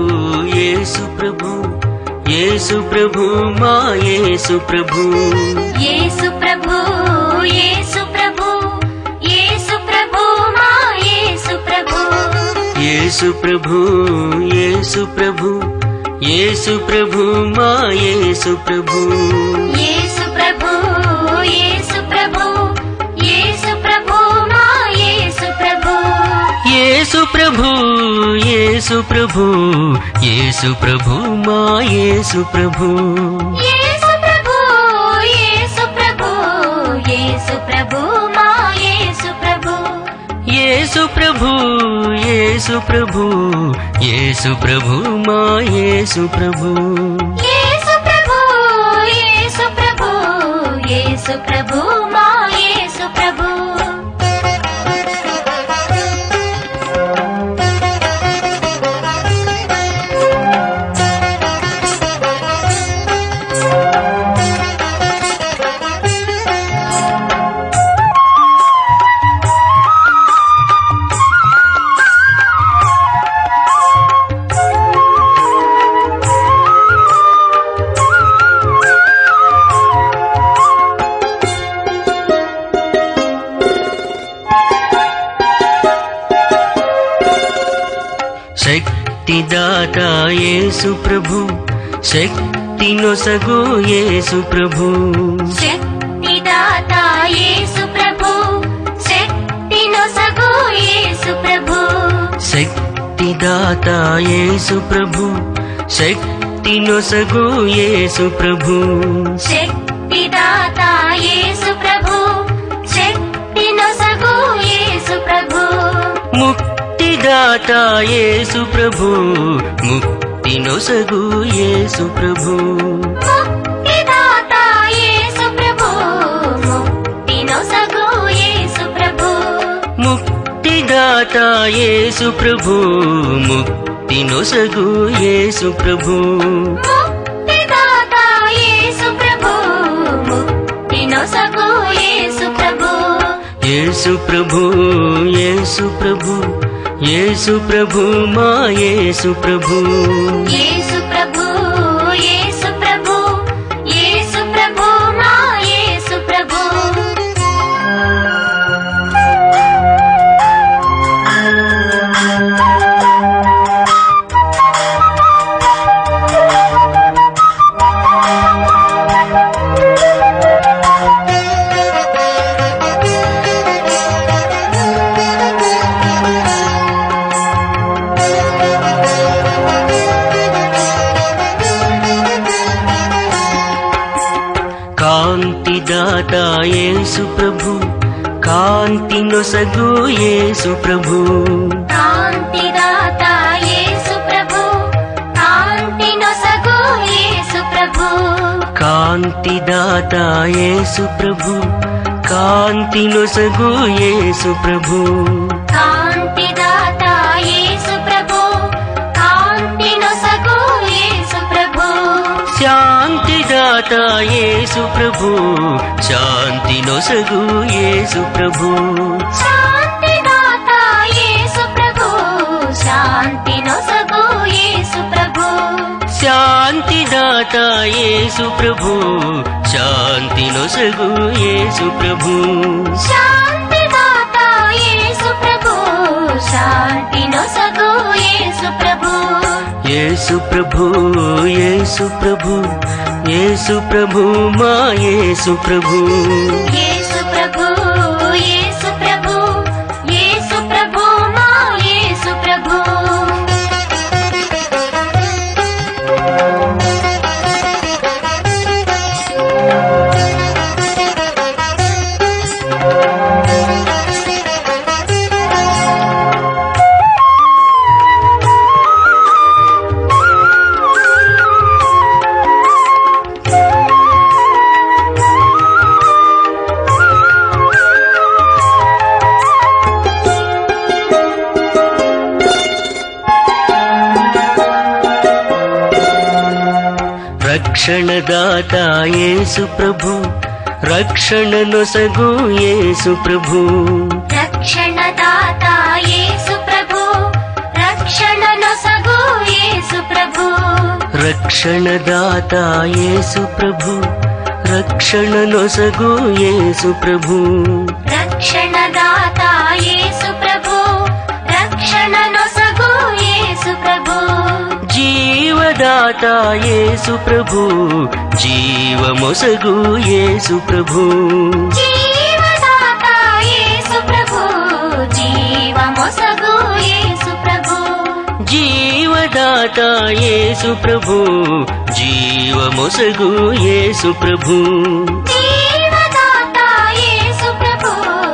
యేసు ప్రభు యేసు ప్రభు మా యేసు ప్రభు యేసు ప్రభు యేసు ప్రభు యేసు ప్రభు మా యేసు ప్రభు యేసు ప్రభు యేసు ప్రభు యేసు ప్రభు మా యేసు ప్రభు యేసు ప్రభు యేసు ప్రభు యేసు ప్రభు మా యేసు ప్రభు యేసు ప్రభు యేసు ప్రభు యేసు ప్రభు మా యేసు ప్రభు యేసు ప్రభు యేసు ప్రభు యేసు ప్రభు మా యేసు ప్రభు యేసు ప్రభు యేసు ప్రభు యేసు ప్రభు మా యేసు ప్రభు యేసు ప్రభు యేసు ప్రభు యేసు ప్రభు మా యేసు ప్రభు శక్తిదాత యేసు ప్రభు శక్తి నొసగు యేసు ప్రభు శక్తిదాత యేసు ప్రభు శక్తి నొసగు యేసు ప్రభు శక్తిదాత యేసు ప్రభు శక్తి నొసగు యేసు ప్రభు శక్తిదాత యేసు ప్రభు శక్తి నొసగు యేసు ప్రభు ముక్తిదాత యేసు ప్రభు ముక్తి నొసగు యేసు ప్రభు ముక్తిదాత యేసు ప్రభు ముక్తి నొసగు యేసు ప్రభు ముక్తిదాత యేసు ప్రభు ముక్తి నొసగు యేసు ప్రభు ముక్తిదాత యేసు ప్రభు ముక్తి నొసగు యేసు ప్రభు యేసు ప్రభు యేసు ప్రభు యేసు ప్రభు మా యేసు ప్రభు యేసు ప్రభు యేసు ప్రభు యేసు ప్రభు మా యేసు ప్రభు కాంతిదాత యేసు ప్రభు కాంతి నొసగు యేసు ప్రభు కాంతిదాత యేసు ప్రభు కాంతి నొసగు యేసు ప్రభు కాంతిదాత యేసు ప్రభు కాంతి నొసగు యేసు ప్రభు కాంతిదాత యేసు ప్రభు కాంతి నొసగు యేసు ప్రభు శాంతిదాత యేసు ప్రభు శాంతి నొసగు యేసు ప్రభు శాంతిదాత యేసు ప్రభు శాంతి నొసగు యేసు ప్రభు శాంతిదాత యేసు ప్రభు శాంతి నొసగు యేసు ప్రభు శాంతిదాత యేసు ప్రభు శాంతి నొసగు యేసు ప్రభు యేసు ప్రభు యేసు ప్రభు యేసు ప్రభు మా యేసు ప్రభు యేసు ప్రభు యేసు ప్రభు యేసు ప్రభు మా యేసు ప్రభు రక్షణదాత యేసు ప్రభు రక్షణ నొసగు యేసు ప్రభు రక్షణదాత యేసు ప్రభు రక్షణ నొసగు యేసు రక్షణదాత యేసు ప్రభు రక్షణ నొసగు యేసు ప్రభు రక్షణదాత యేసు ప్రభు రక్షణ నొసగు యేసు ప్రభు జీవదాత యేసు ప్రభు జీవమొసగు యేసు ప్రభు జీవదాత యేసు ప్రభు జీవమొసగు యేసు ప్రభు జీవదాత యేసు ప్రభు జీవమొసగు యేసు ప్రభు జీవదాత యేసు ప్రభు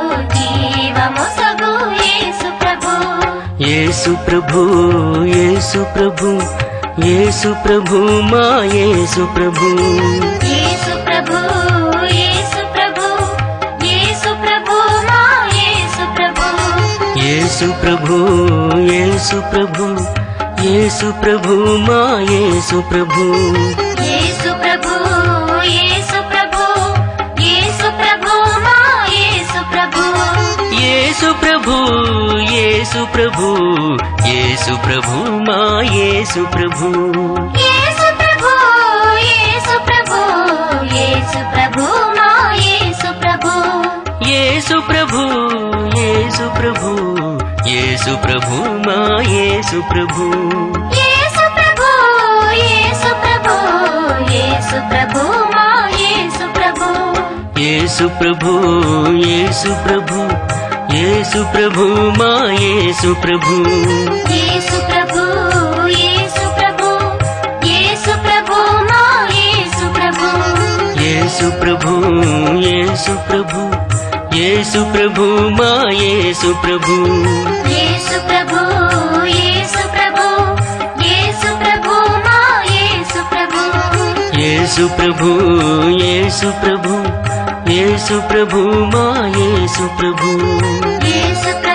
జీవమొసగు యేసు ప్రభు యేసు ప్రభు యేసు ప్రభు యేసు ప్రభు మా యేసు ప్రభు యేసు ప్రభు యేసు ప్రభు యేసు ప్రభు మా యేసు ప్రభు యేసు ప్రభు యేసు ప్రభు యేసు ప్రభు మా యేసు ప్రభు యేసు ప్రభు యేసు ప్రభు యేసు ప్రభు మా యేసు ప్రభు యేసు ప్రభు యేసు ప్రభు యేసు ప్రభు మా యేసు ప్రభు యేసు ప్రభు యేసు ప్రభు యేసు ప్రభు మా యేసు ప్రభు యేసు ప్రభు యేసు ప్రభు యేసు ప్రభు మా యేసు ప్రభు యేసు ప్రభు యేసు ప్రభు యేసు ప్రభు మా యేసు ప్రభు యేసు ప్రభు యేసు ప్రభు యేసు ప్రభు మా యేసు ప్రభు యేసు ప్రభు యేసు ప్రభు యేసు ప్రభు మా యేసు ప్రభు యేసు ప్రభు యేసు ప్రభు యేసు ప్రభు మా యేసు ప్రభు యేసు ప్రభు యేసు ప్రభు యేసు ప్రభు మా యేసు ప్రభు యేసు ప్రభు యేసు ప్రభు యేసు ప్రభు మా యేసు ప్రభు యేసు